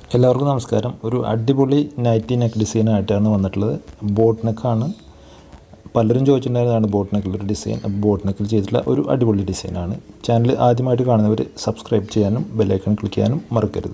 എല്ലാവർക്കും നമസ്കാരം ഒരു അടിപൊളി നൈറ്റി നെക്ക് ഡിസൈനായിട്ടാണ് വന്നിട്ടുള്ളത് ബോട്ട് നെക്കാണ് പലരും ചോദിച്ചിട്ടുണ്ടായിരുന്നതാണ് ബോട്ട് നെക്കിലൊരു ഡിസൈൻ അപ്പോൾ ബോട്ട് നെക്കിൽ ചെയ്തിട്ടുള്ള ഒരു അടിപൊളി ഡിസൈനാണ് ചാനൽ ആദ്യമായിട്ട് കാണുന്നവർ സബ്സ്ക്രൈബ് ചെയ്യാനും ബെല്ലൈക്കൺ ക്ലിക്ക് ചെയ്യാനും മറക്കരുത്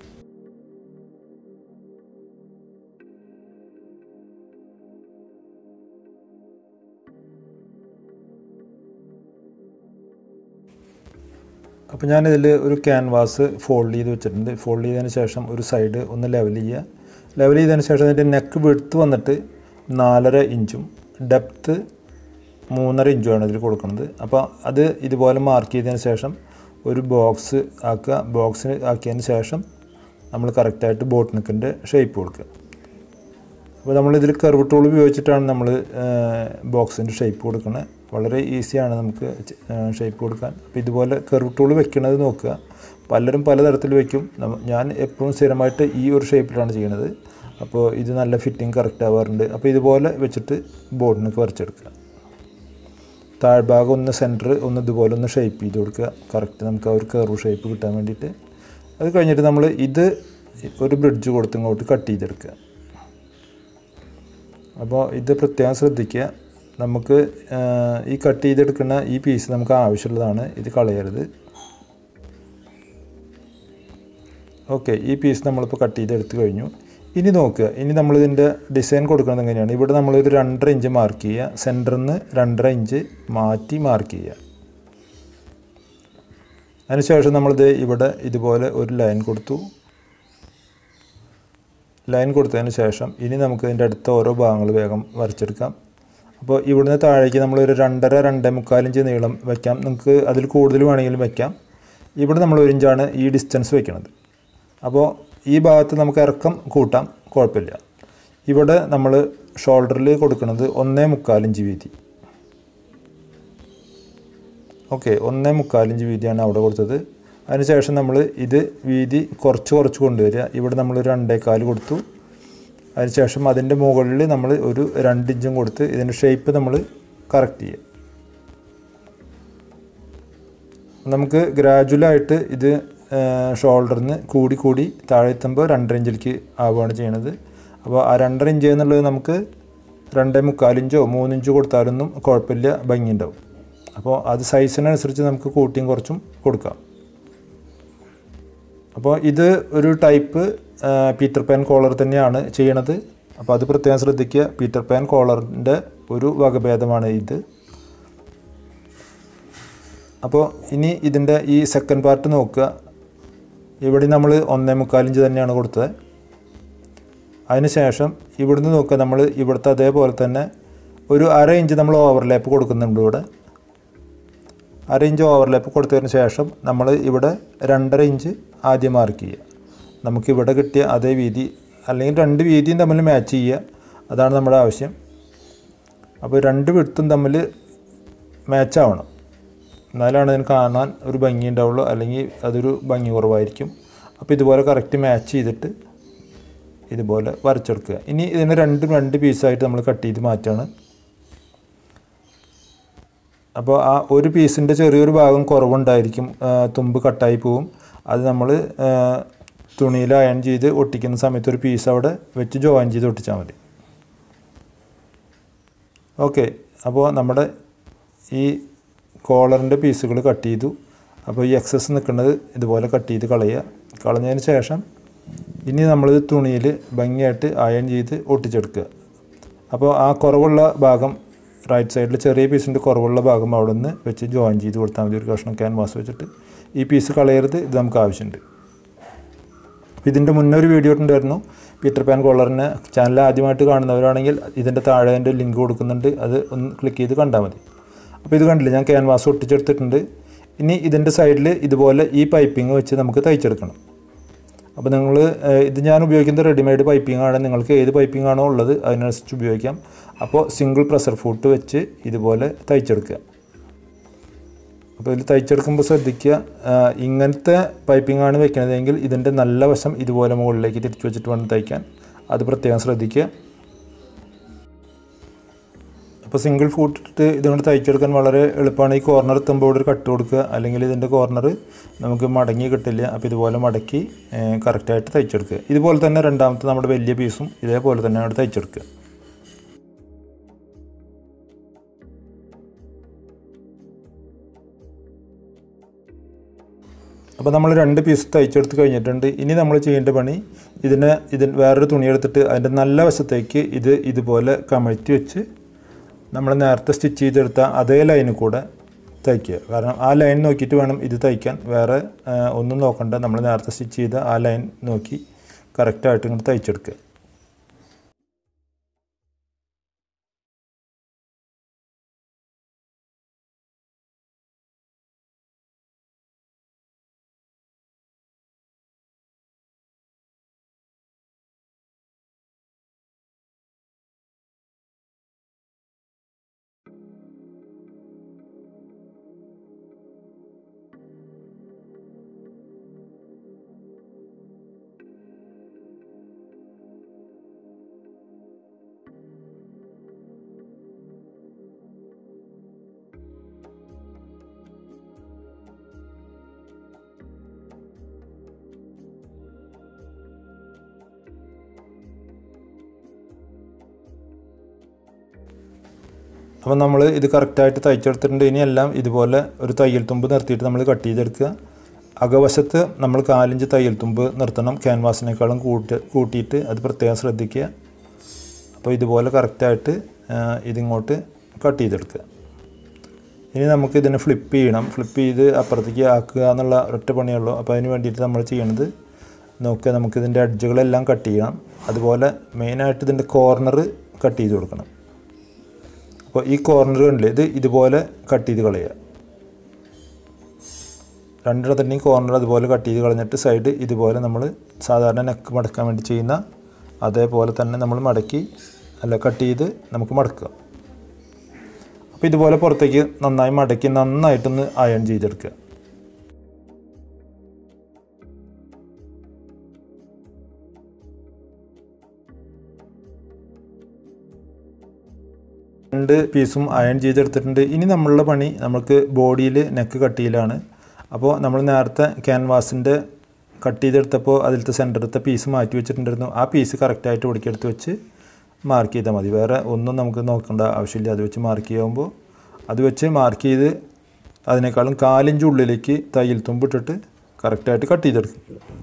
അപ്പോൾ ഞാനിതിൽ ഒരു ക്യാൻവാസ് ഫോൾഡ് ചെയ്ത് വെച്ചിട്ടുണ്ട് ഫോൾഡ് ചെയ്തതിന് ശേഷം ഒരു സൈഡ് ഒന്ന് ലെവൽ ചെയ്യുക ലെവൽ ചെയ്തതിന് ശേഷം അതിൻ്റെ നെക്ക് വെടുത്ത് വന്നിട്ട് നാലര ഇഞ്ചും ഡെപ്ത്ത് മൂന്നര ഇഞ്ചുമാണ് ഇതിൽ കൊടുക്കുന്നത് അപ്പോൾ അത് ഇതുപോലെ മാർക്ക് ചെയ്തതിന് ശേഷം ഒരു ബോക്സ് ആക്കുക ബോക്സ് ആക്കിയതിന് ശേഷം നമ്മൾ കറക്റ്റായിട്ട് ബോട്ട് നെക്കിൻ്റെ ഷേപ്പ് കൊടുക്കുക അപ്പോൾ നമ്മളിതിൽ കർവ് ടൂൾ ഉപയോഗിച്ചിട്ടാണ് നമ്മൾ ബോക്സിൻ്റെ ഷേപ്പ് കൊടുക്കുന്നത് വളരെ ഈസിയാണ് നമുക്ക് ഷേപ്പ് കൊടുക്കാൻ അപ്പോൾ ഇതുപോലെ കർവ് ടൂൾ വെക്കണത് നോക്കുക പലരും പലതരത്തിൽ വെക്കും ഞാൻ എപ്പോഴും സ്ഥിരമായിട്ട് ഈ ഒരു ഷേപ്പിലാണ് ചെയ്യുന്നത് അപ്പോൾ ഇത് നല്ല ഫിറ്റിംഗ് കറക്റ്റ് ആവാറുണ്ട് അപ്പോൾ ഇതുപോലെ വെച്ചിട്ട് ബോർഡിനൊക്കെ വരച്ചെടുക്കുക താഴ്ഭാഗം ഒന്ന് സെൻറ്റർ ഒന്ന് ഇതുപോലെ ഒന്ന് ഷേപ്പ് ചെയ്ത് കൊടുക്കുക കറക്റ്റ് നമുക്ക് ആ ഒരു കർവ് ഷേപ്പ് കിട്ടാൻ വേണ്ടിയിട്ട് അത് കഴിഞ്ഞിട്ട് നമ്മൾ ഇത് ഒരു ബ്രിഡ്ജ് കൊടുത്ത് ഇങ്ങോട്ട് കട്ട് ചെയ്തെടുക്കുക അപ്പോൾ ഇത് പ്രത്യേകം ശ്രദ്ധിക്കുക നമുക്ക് ഈ കട്ട് ചെയ്തെടുക്കുന്ന ഈ പീസ് നമുക്ക് ആവശ്യമുള്ളതാണ് ഇത് കളയരുത് ഓക്കെ ഈ പീസ് നമ്മളിപ്പോൾ കട്ട് ചെയ്തെടുത്ത് കഴിഞ്ഞു ഇനി നോക്കുക ഇനി നമ്മളിതിൻ്റെ ഡിസൈൻ കൊടുക്കുന്നത് എങ്ങനെയാണ് ഇവിടെ നമ്മളൊരു രണ്ടര ഇഞ്ച് മാർക്ക് ചെയ്യുക സെൻറ്ററിൽ നിന്ന് രണ്ടര ഇഞ്ച് മാറ്റി മാർക്ക് ചെയ്യുക അതിനുശേഷം നമ്മളിത് ഇവിടെ ഇതുപോലെ ഒരു ലൈൻ കൊടുത്തു ലൈൻ കൊടുത്തതിന് ശേഷം ഇനി നമുക്ക് ഇതിൻ്റെ അടുത്ത ഓരോ ഭാഗങ്ങൾ വേഗം വരച്ചെടുക്കാം അപ്പോൾ ഇവിടുന്ന് താഴേക്ക് നമ്മളൊരു രണ്ടര രണ്ടേ മുക്കാലിഞ്ച് നീളം വയ്ക്കാം നിങ്ങൾക്ക് അതിൽ കൂടുതൽ വേണമെങ്കിലും വയ്ക്കാം ഇവിടെ നമ്മൾ ഒരു ഇഞ്ചാണ് ഈ ഡിസ്റ്റൻസ് വയ്ക്കുന്നത് അപ്പോൾ ഈ ഭാഗത്ത് നമുക്ക് ഇറക്കം കൂട്ടാം കുഴപ്പമില്ല ഇവിടെ നമ്മൾ ഷോൾഡറിൽ കൊടുക്കുന്നത് ഒന്നേ മുക്കാലിഞ്ച് വീതി ഓക്കെ ഒന്നേ മുക്കാലിഞ്ച് വീതിയാണ് അവിടെ കൊടുത്തത് അതിനുശേഷം നമ്മൾ ഇത് വീതി കുറച്ച് കുറച്ച് കൊണ്ടുവരിക ഇവിടെ നമ്മൾ ഒരു രണ്ടേക്കാൽ കൊടുത്തു അതിനുശേഷം അതിൻ്റെ മുകളിൽ നമ്മൾ ഒരു രണ്ടിഞ്ചും കൊടുത്ത് ഇതിൻ്റെ ഷേപ്പ് നമ്മൾ കറക്റ്റ് ചെയ്യുക നമുക്ക് ഗ്രാജുവലായിട്ട് ഇത് ഷോൾഡറിൽ നിന്ന് കൂടി കൂടി താഴെ എത്തുമ്പോൾ രണ്ടര ഇഞ്ചിലേക്ക് ആവുകയാണ് ചെയ്യണത് അപ്പോൾ ആ രണ്ടര ഇഞ്ച് എന്നുള്ളത് നമുക്ക് രണ്ടേ മുക്കാലിഞ്ചോ മൂന്നിഞ്ചോ കൊടുത്താലൊന്നും കുഴപ്പമില്ല ഭംഗിയുണ്ടാവും അപ്പോൾ അത് സൈസിനനുസരിച്ച് നമുക്ക് കൂട്ടിയും കുറച്ചും കൊടുക്കാം അപ്പോൾ ഇത് ഒരു ടൈപ്പ് പീറ്റർ പാൻ കോളർ തന്നെയാണ് ചെയ്യണത് അപ്പോൾ അത് പ്രത്യേകം ശ്രദ്ധിക്കുക പീറ്റർ പാൻ കോളറിൻ്റെ ഒരു വകഭേദമാണ് ഇത് അപ്പോൾ ഇനി ഇതിൻ്റെ ഈ സെക്കൻഡ് പാർട്ട് നോക്കുക ഇവിടെ നമ്മൾ ഒന്നേ മുക്കാലിഞ്ച് തന്നെയാണ് കൊടുത്തത് അതിനുശേഷം ഇവിടുന്ന് നോക്കുക നമ്മൾ ഇവിടുത്തെ അതേപോലെ തന്നെ ഒരു അര ഇഞ്ച് നമ്മൾ ഓവർലാപ്പ് കൊടുക്കുന്നുണ്ട് ഇവിടെ അര ഇഞ്ച് ഓവർലാപ്പ് കൊടുത്തതിന് ശേഷം നമ്മൾ ഇവിടെ രണ്ടര ഇഞ്ച് ആദ്യം മാർക്ക് ചെയ്യുക നമുക്കിവിടെ കിട്ടിയ അതേ വീതി അല്ലെങ്കിൽ രണ്ട് വീതിയും തമ്മിൽ മാച്ച് ചെയ്യുക അതാണ് നമ്മുടെ ആവശ്യം അപ്പോൾ രണ്ട് വിടുത്തും തമ്മിൽ മാച്ച് ആവണം എന്നാലാണ് അതിന് കാണാൻ ഒരു ഭംഗി ഉണ്ടാവുള്ളൂ അല്ലെങ്കിൽ അതൊരു ഭംഗി കുറവായിരിക്കും അപ്പോൾ ഇതുപോലെ കറക്റ്റ് മാച്ച് ചെയ്തിട്ട് ഇതുപോലെ വരച്ചെടുക്കുക ഇനി ഇതിനെ രണ്ടും രണ്ട് പീസായിട്ട് നമ്മൾ കട്ട് ചെയ്ത് മാറ്റുകയാണ് അപ്പോൾ ആ ഒരു പീസിൻ്റെ ചെറിയൊരു ഭാഗം കുറവുണ്ടായിരിക്കും തുമ്പ് കട്ടായി പോവും അത് നമ്മൾ തുണിയിൽ അയൺ ചെയ്ത് ഒട്ടിക്കുന്ന സമയത്ത് ഒരു പീസ് അവിടെ വെച്ച് ജോയിൻ ചെയ്ത് ഒട്ടിച്ചാൽ മതി ഓക്കെ അപ്പോൾ നമ്മുടെ ഈ കോളറിൻ്റെ പീസുകൾ കട്ട് ചെയ്തു അപ്പോൾ ഈ എക്സസ് നിൽക്കുന്നത് ഇതുപോലെ കട്ട് ചെയ്ത് കളയുക കളഞ്ഞതിന് ശേഷം ഇനി നമ്മളിത് തുണിയിൽ ഭംഗിയായിട്ട് അയൺ ചെയ്ത് ഒട്ടിച്ചെടുക്കുക അപ്പോൾ ആ കുറവുള്ള ഭാഗം റൈറ്റ് സൈഡിൽ ചെറിയ പീസിൻ്റെ കുറവുള്ള ഭാഗം അവിടെ നിന്ന് വെച്ച് ജോയിൻ ചെയ്ത് കൊടുത്താൽ മതി ഒരു കഷ്ണം ക്യാൻവാസ് വെച്ചിട്ട് ഈ പീസ് കളയരുത് ഇത് നമുക്ക് ആവശ്യമുണ്ട് അപ്പോൾ ഇതിൻ്റെ മുന്നേ ഒരു വീഡിയോ ഉണ്ടായിരുന്നു പീറ്റർ പാൻ കോളറിന് ചാനൽ ആദ്യമായിട്ട് കാണുന്നവരാണെങ്കിൽ ഇതിൻ്റെ താഴെ എൻ്റെ ലിങ്ക് കൊടുക്കുന്നുണ്ട് അത് ഒന്ന് ക്ലിക്ക് ചെയ്ത് കണ്ടാൽ മതി അപ്പോൾ ഇത് കണ്ടില്ല ഞാൻ ക്യാൻവാസ് ഒട്ടിച്ചെടുത്തിട്ടുണ്ട് ഇനി ഇതിൻ്റെ സൈഡിൽ ഇതുപോലെ ഈ പൈപ്പിംഗ് വെച്ച് നമുക്ക് തയ്ച്ചെടുക്കണം അപ്പോൾ നിങ്ങൾ ഇത് ഞാൻ ഉപയോഗിക്കുന്നത് റെഡിമെയ്ഡ് പൈപ്പിംഗ് ആണ് നിങ്ങൾക്ക് ഏത് പൈപ്പിംഗ് ആണോ ഉള്ളത് അതിനനുസരിച്ച് ഉപയോഗിക്കാം അപ്പോൾ സിംഗിൾ പ്രഷർ ഫൂട്ട് വെച്ച് ഇതുപോലെ തയ്ച്ചെടുക്കുക അപ്പോൾ ഇതിൽ തയ്ച്ചെടുക്കുമ്പോൾ ശ്രദ്ധിക്കുക ഇങ്ങനത്തെ പൈപ്പിംഗ് ആണ് വെക്കുന്നതെങ്കിൽ ഇതിൻ്റെ നല്ല വശം ഇതുപോലെ മുകളിലേക്ക് തിരിച്ചു വെച്ചിട്ട് വേണം തയ്ക്കാൻ അത് പ്രത്യേകം ശ്രദ്ധിക്കുക അപ്പോൾ സിംഗിൾ ഫൂട്ട് ഇട്ടിട്ട് ഇതുകൊണ്ട് തയ്ച്ചെടുക്കാൻ വളരെ എളുപ്പമാണ് ഈ കോർണർ എത്തുമ്പോൾ ഇവിടെ ഒരു കട്ട് കൊടുക്കുക അല്ലെങ്കിൽ ഇതിൻ്റെ കോർണർ നമുക്ക് മടങ്ങി കിട്ടില്ല അപ്പോൾ ഇതുപോലെ മടക്കി കറക്റ്റായിട്ട് തയ്ച്ചെടുക്കുക ഇതുപോലെ തന്നെ രണ്ടാമത്തെ നമ്മുടെ വലിയ പീസും ഇതേപോലെ തന്നെ അവിടെ തയ്ച്ചെടുക്കുക അപ്പോൾ നമ്മൾ രണ്ട് പീസ് തയ്ച്ചെടുത്ത് കഴിഞ്ഞിട്ടുണ്ട് ഇനി നമ്മൾ ചെയ്യേണ്ട പണി ഇതിനെ ഇതിന് വേറൊരു തുണി എടുത്തിട്ട് അതിൻ്റെ നല്ല വശത്തേക്ക് ഇത് ഇതുപോലെ കമഴ്ത്തി വെച്ച് നമ്മൾ നേരത്തെ സ്റ്റിച്ച് ചെയ്തെടുത്ത അതേ ലൈനിൽ കൂടെ തയ്ക്കുക കാരണം ആ ലൈൻ നോക്കിയിട്ട് വേണം ഇത് തയ്ക്കാൻ വേറെ ആ, ഒന്നും നോക്കണ്ട നമ്മൾ നേരത്തെ സ്റ്റിച്ച് ചെയ്ത ആ ലൈൻ നോക്കി കറക്റ്റായിട്ട് ഇങ്ങോട്ട് തയ്ച്ചെടുക്കുക അപ്പോൾ നമ്മൾ ഇത് കറക്റ്റായിട്ട് തയ്ച്ചെടുത്തിട്ടുണ്ട് ഇനിയെല്ലാം ഇതുപോലെ ഒരു തയ്യൽ തുമ്പ് നിർത്തിയിട്ട് നമ്മൾ കട്ട് ചെയ്തെടുക്കുക അകവശത്ത് നമ്മൾ കാലിഞ്ച് തയ്യൽ തുമ്പ് നിർത്തണം ക്യാൻവാസിനേക്കാളും കൂട്ടി കൂട്ടിയിട്ട് അത് പ്രത്യേകം ശ്രദ്ധിക്കുക അപ്പോൾ ഇതുപോലെ കറക്റ്റായിട്ട് ഇതിങ്ങോട്ട് കട്ട് ചെയ്തെടുക്കുക ഇനി നമുക്ക് ഇതിനെ ഫ്ലിപ്പ് ചെയ്യണം ഫ്ലിപ്പ് ചെയ്ത് അപ്പുറത്തേക്ക് ആക്കുക എന്നുള്ള ഒറ്റ പണിയുള്ളൂ അപ്പോൾ അതിന് വേണ്ടിയിട്ട് നമ്മൾ ചെയ്യണത് നോക്കുക നമുക്ക് ഇതിൻ്റെ അഡ്ജുകളെല്ലാം കട്ട് ചെയ്യണം അതുപോലെ മെയിനായിട്ട് ഇതിൻ്റെ കോർണർ കട്ട് ചെയ്ത് കൊടുക്കണം അപ്പോൾ ഈ കോർണർ കണ്ടില്ലേ ഇത് ഇതുപോലെ കട്ട് ചെയ്ത് കളയുക രണ്ടിടത്തിൻ്റെയും കോർണർ അതുപോലെ കട്ട് ചെയ്ത് കളഞ്ഞിട്ട് സൈഡ് ഇതുപോലെ നമ്മൾ സാധാരണ നെക്ക് മടക്കാൻ വേണ്ടി ചെയ്യുന്ന അതേപോലെ തന്നെ നമ്മൾ മടക്കി അല്ല കട്ട് ചെയ്ത് നമുക്ക് മടക്കുക അപ്പോൾ ഇതുപോലെ പുറത്തേക്ക് നന്നായി മടക്കി നന്നായിട്ടൊന്ന് അയൺ ചെയ്തെടുക്കുക രണ്ട് പീസും അയൺ ചെയ്തെടുത്തിട്ടുണ്ട് ഇനി നമ്മളുടെ പണി നമുക്ക് ബോഡിയിൽ നെക്ക് കട്ട് ചെയ്യലാണ് അപ്പോൾ നമ്മൾ നേരത്തെ ക്യാൻവാസിൻ്റെ കട്ട് ചെയ്തെടുത്തപ്പോൾ അതിലത്തെ സെൻറ്ററത്തെ പീസ് മാറ്റി വെച്ചിട്ടുണ്ടായിരുന്നു ആ പീസ് കറക്റ്റായിട്ട് ഒടുക്കിയെടുത്ത് വെച്ച് മാർക്ക് ചെയ്താൽ മതി വേറെ ഒന്നും നമുക്ക് നോക്കേണ്ട ആവശ്യമില്ല അത് വെച്ച് മാർക്ക് ചെയ്യുമ്പോൾ അത് വെച്ച് മാർക്ക് ചെയ്ത് അതിനേക്കാളും കാലിഞ്ച് ഉള്ളിലേക്ക് തയ്യൽ തുമ്പിട്ടിട്ട് കറക്റ്റായിട്ട് കട്ട് ചെയ്തെടുക്കും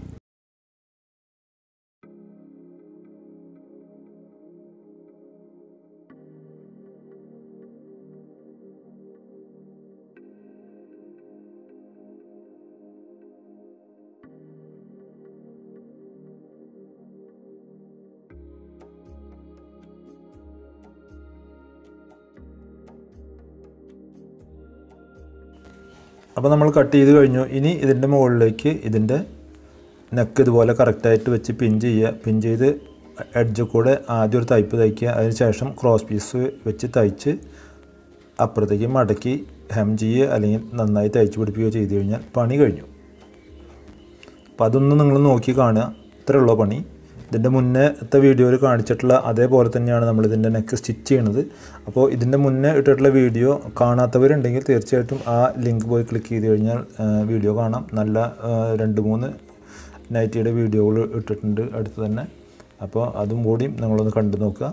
അപ്പോൾ നമ്മൾ കട്ട് ചെയ്ത് കഴിഞ്ഞു ഇനി ഇതിൻ്റെ മുകളിലേക്ക് ഇതിൻ്റെ നെക്ക് ഇതുപോലെ കറക്റ്റായിട്ട് വെച്ച് പിൻ ചെയ്യുക പിൻ ചെയ്ത് എഡ്ജ് കൂടെ ആദ്യം ഒരു തയ്പ്പ് തയ്ക്കുക അതിന് ശേഷം ക്രോസ് പീസ് വെച്ച് തയ്ച്ച് അപ്പുറത്തേക്ക് മടക്കി ഹെം ചെയ്യുക അല്ലെങ്കിൽ നന്നായി തയ്ച്ച് പിടിപ്പിക്കുകയോ ചെയ്ത് കഴിഞ്ഞാൽ പണി കഴിഞ്ഞു അപ്പോൾ അതൊന്നും നിങ്ങൾ നോക്കി കാണുക ഇത്രയുള്ള പണി ഇതിൻ്റെ മുന്നേത്തെ വീഡിയോയിൽ കാണിച്ചിട്ടുള്ള അതേപോലെ തന്നെയാണ് നമ്മൾ ഇതിൻ്റെ നെക്ക് സ്റ്റിച്ച് ചെയ്യണത് അപ്പോൾ ഇതിൻ്റെ മുന്നേ ഇട്ടിട്ടുള്ള വീഡിയോ കാണാത്തവരുണ്ടെങ്കിൽ തീർച്ചയായിട്ടും ആ ലിങ്ക് പോയി ക്ലിക്ക് ചെയ്ത് കഴിഞ്ഞാൽ വീഡിയോ കാണാം നല്ല ആ, രണ്ട് മൂന്ന് നൈറ്റിയുടെ വീഡിയോകൾ ഇട്ടിട്ടുണ്ട് അടുത്ത് തന്നെ അപ്പോൾ അതും കൂടി നിങ്ങളൊന്ന് കണ്ടു നോക്കുക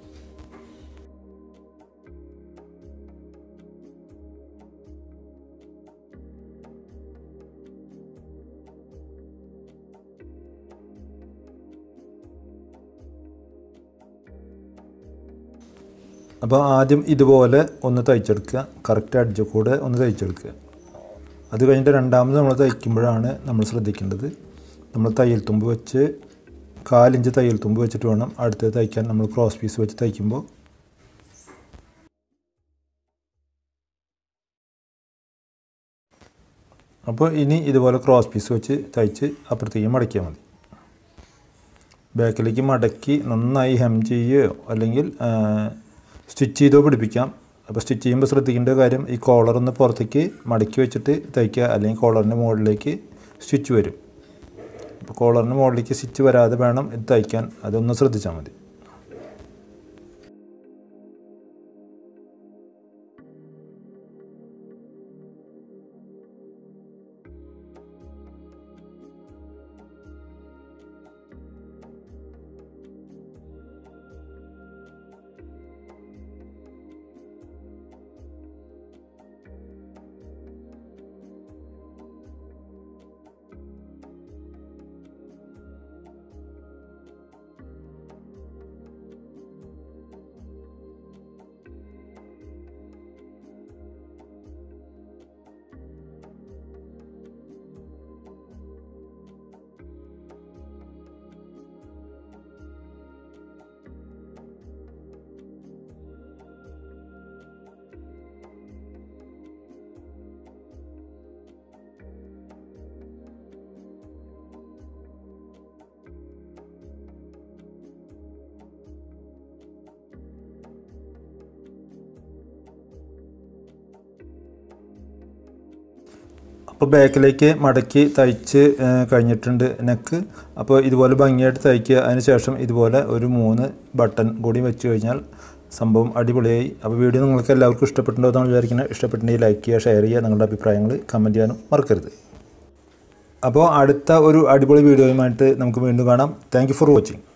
അപ്പോൾ ആദ്യം ഇതുപോലെ ഒന്ന് തയ്ച്ചെടുക്കുക കറക്റ്റ് അഡ്ജ് കൂടെ ഒന്ന് തയ്ച്ചെടുക്കുക അത് കഴിഞ്ഞിട്ട് രണ്ടാമത് നമ്മൾ തയ്ക്കുമ്പോഴാണ് നമ്മൾ ശ്രദ്ധിക്കേണ്ടത് നമ്മൾ തയ്യൽ തുമ്പ് വെച്ച് കാലിഞ്ച് തയ്യൽ തുമ്പ് വെച്ചിട്ട് വേണം അടുത്തത് തയ്ക്കാൻ നമ്മൾ ക്രോസ് പീസ് വെച്ച് തയ്ക്കുമ്പോൾ അപ്പോൾ ഇനി ഇതുപോലെ ക്രോസ് പീസ് വെച്ച് തയ്ച്ച് അപ്പുറത്തേക്ക് മടക്കിയാൽ മതി ബാക്കിലേക്ക് മടക്കി നന്നായി ഹെം ചെയ്യുകയോ അല്ലെങ്കിൽ സ്റ്റിച്ച് ചെയ്തോ പിടിപ്പിക്കാം അപ്പോൾ സ്റ്റിച്ച് ചെയ്യുമ്പോൾ ശ്രദ്ധിക്കേണ്ട കാര്യം ഈ കോളറൊന്ന് പുറത്തേക്ക് മടക്കി വെച്ചിട്ട് തയ്ക്കുക അല്ലെങ്കിൽ കോളറിൻ്റെ മുകളിലേക്ക് സ്റ്റിച്ച് വരും അപ്പോൾ കോളറിൻ്റെ മുകളിലേക്ക് സ്റ്റിച്ച് വരാതെ വേണം ഇത് തയ്ക്കാൻ അതൊന്ന് ശ്രദ്ധിച്ചാൽ മതി അപ്പോൾ ബാക്കിലേക്ക് മടക്കി തയ്ച്ച് ആ, കഴിഞ്ഞിട്ടുണ്ട് നെക്ക് അപ്പോൾ ഇതുപോലെ ഭംഗിയായിട്ട് തയ്ക്കുക അതിന് ശേഷം ഇതുപോലെ ഒരു മൂന്ന് ബട്ടൺ കൂടി വെച്ച് കഴിഞ്ഞാൽ സംഭവം അടിപൊളിയായി അപ്പോൾ വീഡിയോ നിങ്ങൾക്ക് എല്ലാവർക്കും ഇഷ്ടപ്പെട്ടിട്ടുണ്ടോ എന്നാണ് വിചാരിക്കുന്നത് ഇഷ്ടപ്പെട്ടിട്ടുണ്ടെങ്കിൽ ലൈക്ക് ചെയ്യുക ഷെയർ ചെയ്യുക നിങ്ങളുടെ അഭിപ്രായങ്ങൾ കമൻറ്റ് ചെയ്യാനും മറക്കരുത് അപ്പോൾ അടുത്ത ഒരു അടിപൊളി വീഡിയോയുമായിട്ട് നമുക്ക് വീണ്ടും കാണാം താങ്ക് ഫോർ വാച്ചിങ്